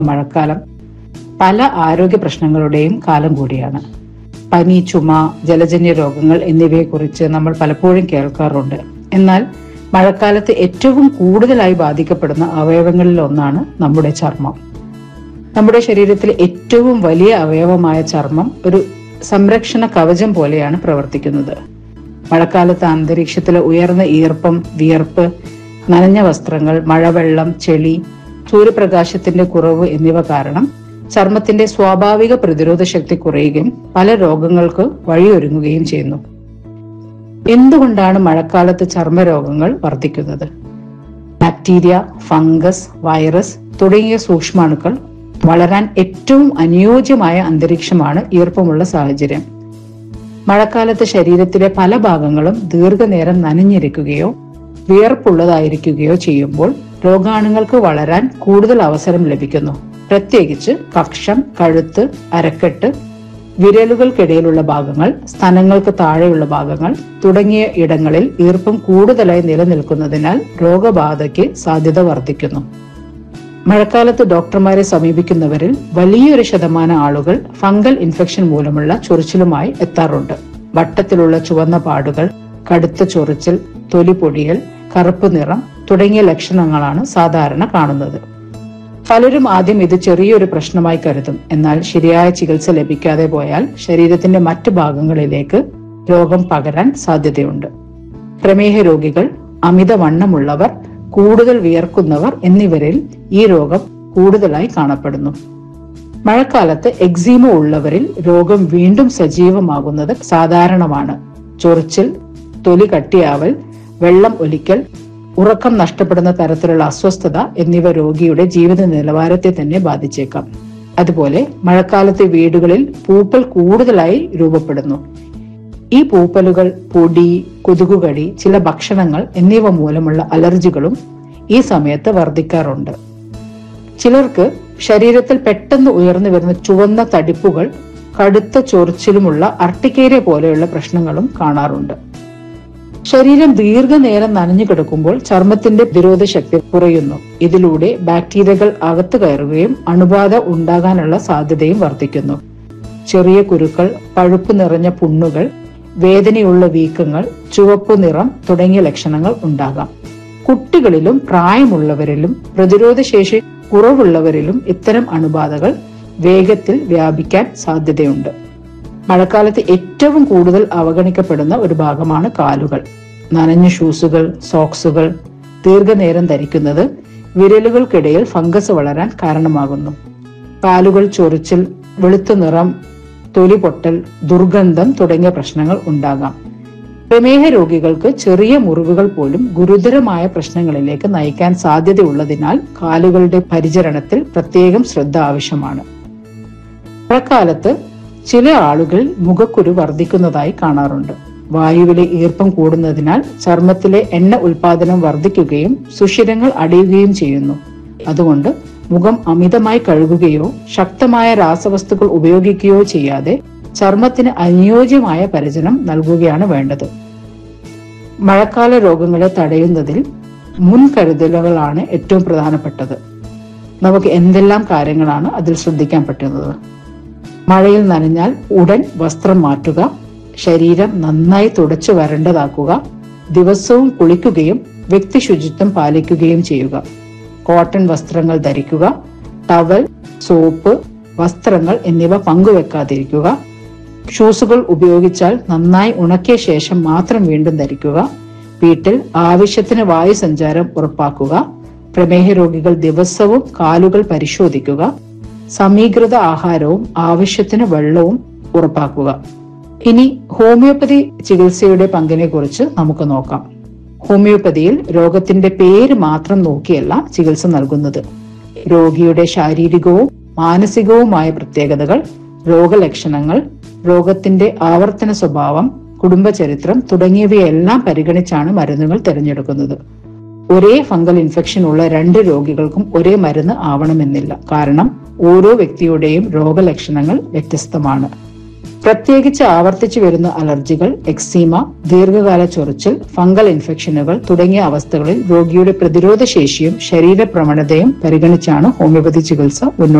മഴക്കാലം പല ആരോഗ്യ പ്രശ്നങ്ങളുടെയും കാലം കൂടിയാണ് പനി ചുമ ജലജന്യ രോഗങ്ങൾ എന്നിവയെക്കുറിച്ച് നമ്മൾ പലപ്പോഴും കേൾക്കാറുണ്ട് എന്നാൽ മഴക്കാലത്ത് ഏറ്റവും കൂടുതലായി ബാധിക്കപ്പെടുന്ന അവയവങ്ങളിൽ ഒന്നാണ് നമ്മുടെ ചർമ്മം നമ്മുടെ ശരീരത്തിലെ ഏറ്റവും വലിയ അവയവമായ ചർമ്മം ഒരു സംരക്ഷണ കവചം പോലെയാണ് പ്രവർത്തിക്കുന്നത് മഴക്കാലത്ത് അന്തരീക്ഷത്തിലെ ഉയർന്ന ഈർപ്പം വിയർപ്പ് നനഞ്ഞ വസ്ത്രങ്ങൾ മഴവെള്ളം ചെളി സൂര്യപ്രകാശത്തിന്റെ കുറവ് എന്നിവ കാരണം ചർമ്മത്തിന്റെ സ്വാഭാവിക പ്രതിരോധ ശക്തി കുറയുകയും പല രോഗങ്ങൾക്ക് വഴിയൊരുങ്ങുകയും ചെയ്യുന്നു എന്തുകൊണ്ടാണ് മഴക്കാലത്ത് ചർമ്മരോഗങ്ങൾ വർദ്ധിക്കുന്നത് ബാക്ടീരിയ ഫംഗസ് വൈറസ് തുടങ്ങിയ സൂക്ഷ്മാണുക്കൾ വളരാൻ ഏറ്റവും അനുയോജ്യമായ അന്തരീക്ഷമാണ് ഈർപ്പമുള്ള സാഹചര്യം മഴക്കാലത്ത് ശരീരത്തിലെ പല ഭാഗങ്ങളും ദീർഘനേരം നനഞ്ഞിരിക്കുകയോ വിയർപ്പുള്ളതായിരിക്കുകയോ ചെയ്യുമ്പോൾ രോഗാണുങ്ങൾക്ക് വളരാൻ കൂടുതൽ അവസരം ലഭിക്കുന്നു പ്രത്യേകിച്ച് കക്ഷം കഴുത്ത് അരക്കെട്ട് വിരലുകൾക്കിടയിലുള്ള ഭാഗങ്ങൾ സ്തനങ്ങൾക്ക് താഴെയുള്ള ഭാഗങ്ങൾ തുടങ്ങിയ ഇടങ്ങളിൽ ഈർപ്പം കൂടുതലായി നിലനിൽക്കുന്നതിനാൽ രോഗബാധയ്ക്ക് സാധ്യത വർദ്ധിക്കുന്നു മഴക്കാലത്ത് ഡോക്ടർമാരെ സമീപിക്കുന്നവരിൽ വലിയൊരു ശതമാനം ആളുകൾ ഫംഗൽ ഇൻഫെക്ഷൻ മൂലമുള്ള ചൊറിച്ചിലുമായി എത്താറുണ്ട് വട്ടത്തിലുള്ള ചുവന്ന പാടുകൾ കടുത്ത ചൊറിച്ചിൽ തൊലി പൊടിയൽ കറുപ്പ് നിറം തുടങ്ങിയ ലക്ഷണങ്ങളാണ് സാധാരണ കാണുന്നത് പലരും ആദ്യം ഇത് ചെറിയൊരു പ്രശ്നമായി കരുതും എന്നാൽ ശരിയായ ചികിത്സ ലഭിക്കാതെ പോയാൽ ശരീരത്തിന്റെ മറ്റു ഭാഗങ്ങളിലേക്ക് രോഗം പകരാൻ സാധ്യതയുണ്ട് പ്രമേഹ രോഗികൾ അമിതവണ്ണമുള്ളവർ കൂടുതൽ വിയർക്കുന്നവർ എന്നിവരിൽ ഈ രോഗം കൂടുതലായി കാണപ്പെടുന്നു മഴക്കാലത്ത് എക്സീമ ഉള്ളവരിൽ രോഗം വീണ്ടും സജീവമാകുന്നത് സാധാരണമാണ് ചൊറിച്ചിൽ തൊലി കട്ടിയാവൽ വെള്ളം ഒലിക്കൽ ഉറക്കം നഷ്ടപ്പെടുന്ന തരത്തിലുള്ള അസ്വസ്ഥത എന്നിവ രോഗിയുടെ ജീവിത നിലവാരത്തെ തന്നെ ബാധിച്ചേക്കാം അതുപോലെ മഴക്കാലത്തെ വീടുകളിൽ പൂപ്പൽ കൂടുതലായി രൂപപ്പെടുന്നു ഈ പൂപ്പലുകൾ പൊടി കൊതുകുകടി ചില ഭക്ഷണങ്ങൾ എന്നിവ മൂലമുള്ള അലർജികളും ഈ സമയത്ത് വർദ്ധിക്കാറുണ്ട് ചിലർക്ക് ശരീരത്തിൽ പെട്ടെന്ന് ഉയർന്നു വരുന്ന ചുവന്ന തടിപ്പുകൾ കടുത്ത ചൊറിച്ചിലുമുള്ള അർട്ടിക്കേരിയ പോലെയുള്ള പ്രശ്നങ്ങളും കാണാറുണ്ട് ശരീരം ദീർഘനേരം നനഞ്ഞു കിടക്കുമ്പോൾ ചർമ്മത്തിന്റെ പ്രതിരോധ ശക്തി കുറയുന്നു ഇതിലൂടെ ബാക്ടീരിയകൾ അകത്തു കയറുകയും അണുബാധ ഉണ്ടാകാനുള്ള സാധ്യതയും വർദ്ധിക്കുന്നു ചെറിയ കുരുക്കൾ പഴുപ്പ് നിറഞ്ഞ പുണ്ണുകൾ വേദനയുള്ള വീക്കങ്ങൾ ചുവപ്പ് നിറം തുടങ്ങിയ ലക്ഷണങ്ങൾ ഉണ്ടാകാം കുട്ടികളിലും പ്രായമുള്ളവരിലും പ്രതിരോധശേഷി കുറവുള്ളവരിലും ഇത്തരം അണുബാധകൾ വേഗത്തിൽ വ്യാപിക്കാൻ സാധ്യതയുണ്ട് മഴക്കാലത്ത് ഏറ്റവും കൂടുതൽ അവഗണിക്കപ്പെടുന്ന ഒരു ഭാഗമാണ് കാലുകൾ നനഞ്ഞ ഷൂസുകൾ സോക്സുകൾ ദീർഘനേരം ധരിക്കുന്നത് വിരലുകൾക്കിടയിൽ ഫംഗസ് വളരാൻ കാരണമാകുന്നു കാലുകൾ ചൊറിച്ചിൽ വെളുത്ത നിറം തൊലി പൊട്ടൽ ദുർഗന്ധം തുടങ്ങിയ പ്രശ്നങ്ങൾ ഉണ്ടാകാം പ്രമേഹ രോഗികൾക്ക് ചെറിയ മുറിവുകൾ പോലും ഗുരുതരമായ പ്രശ്നങ്ങളിലേക്ക് നയിക്കാൻ സാധ്യതയുള്ളതിനാൽ കാലുകളുടെ പരിചരണത്തിൽ പ്രത്യേകം ശ്രദ്ധ ആവശ്യമാണ് മഴക്കാലത്ത് ചില ആളുകൾ മുഖക്കുരു വർദ്ധിക്കുന്നതായി കാണാറുണ്ട് വായുവിലെ ഈർപ്പം കൂടുന്നതിനാൽ ചർമ്മത്തിലെ എണ്ണ ഉൽപാദനം വർദ്ധിക്കുകയും സുഷിരങ്ങൾ അടയുകയും ചെയ്യുന്നു അതുകൊണ്ട് മുഖം അമിതമായി കഴുകുകയോ ശക്തമായ രാസവസ്തുക്കൾ ഉപയോഗിക്കുകയോ ചെയ്യാതെ ചർമ്മത്തിന് അനുയോജ്യമായ പരിചരണം നൽകുകയാണ് വേണ്ടത് മഴക്കാല രോഗങ്ങളെ തടയുന്നതിൽ മുൻകരുതലുകളാണ് ഏറ്റവും പ്രധാനപ്പെട്ടത് നമുക്ക് എന്തെല്ലാം കാര്യങ്ങളാണ് അതിൽ ശ്രദ്ധിക്കാൻ പറ്റുന്നത് മഴയിൽ നനഞ്ഞാൽ ഉടൻ വസ്ത്രം മാറ്റുക ശരീരം നന്നായി തുടച്ചു വരേണ്ടതാക്കുക ദിവസവും കുളിക്കുകയും വ്യക്തി ശുചിത്വം പാലിക്കുകയും ചെയ്യുക കോട്ടൺ വസ്ത്രങ്ങൾ ധരിക്കുക ടവൽ സോപ്പ് വസ്ത്രങ്ങൾ എന്നിവ പങ്കുവെക്കാതിരിക്കുക ഷൂസുകൾ ഉപയോഗിച്ചാൽ നന്നായി ഉണക്കിയ ശേഷം മാത്രം വീണ്ടും ധരിക്കുക വീട്ടിൽ ആവശ്യത്തിന് വായു സഞ്ചാരം ഉറപ്പാക്കുക പ്രമേഹ രോഗികൾ ദിവസവും കാലുകൾ പരിശോധിക്കുക സമീകൃത ആഹാരവും ആവശ്യത്തിന് വെള്ളവും ഉറപ്പാക്കുക ഇനി ഹോമിയോപ്പതി ചികിത്സയുടെ പങ്കിനെ കുറിച്ച് നമുക്ക് നോക്കാം ഹോമിയോപ്പതിയിൽ രോഗത്തിന്റെ പേര് മാത്രം നോക്കിയല്ല ചികിത്സ നൽകുന്നത് രോഗിയുടെ ശാരീരികവും മാനസികവുമായ പ്രത്യേകതകൾ രോഗലക്ഷണങ്ങൾ രോഗത്തിന്റെ ആവർത്തന സ്വഭാവം കുടുംബചരിത്രം തുടങ്ങിയവയെല്ലാം പരിഗണിച്ചാണ് മരുന്നുകൾ തിരഞ്ഞെടുക്കുന്നത് ഒരേ ഫംഗൽ ഇൻഫെക്ഷൻ ഉള്ള രണ്ട് രോഗികൾക്കും ഒരേ മരുന്ന് ആവണമെന്നില്ല കാരണം ഓരോ വ്യക്തിയുടെയും രോഗലക്ഷണങ്ങൾ വ്യത്യസ്തമാണ് പ്രത്യേകിച്ച് ആവർത്തിച്ചു വരുന്ന അലർജികൾ എക്സീമ ദീർഘകാല ചൊറിച്ചിൽ ഫംഗൽ ഇൻഫെക്ഷനുകൾ തുടങ്ങിയ അവസ്ഥകളിൽ രോഗിയുടെ പ്രതിരോധ ശേഷിയും ശരീര പ്രവണതയും പരിഗണിച്ചാണ് ഹോമിയോപ്പതി ചികിത്സ മുന്നോട്ട്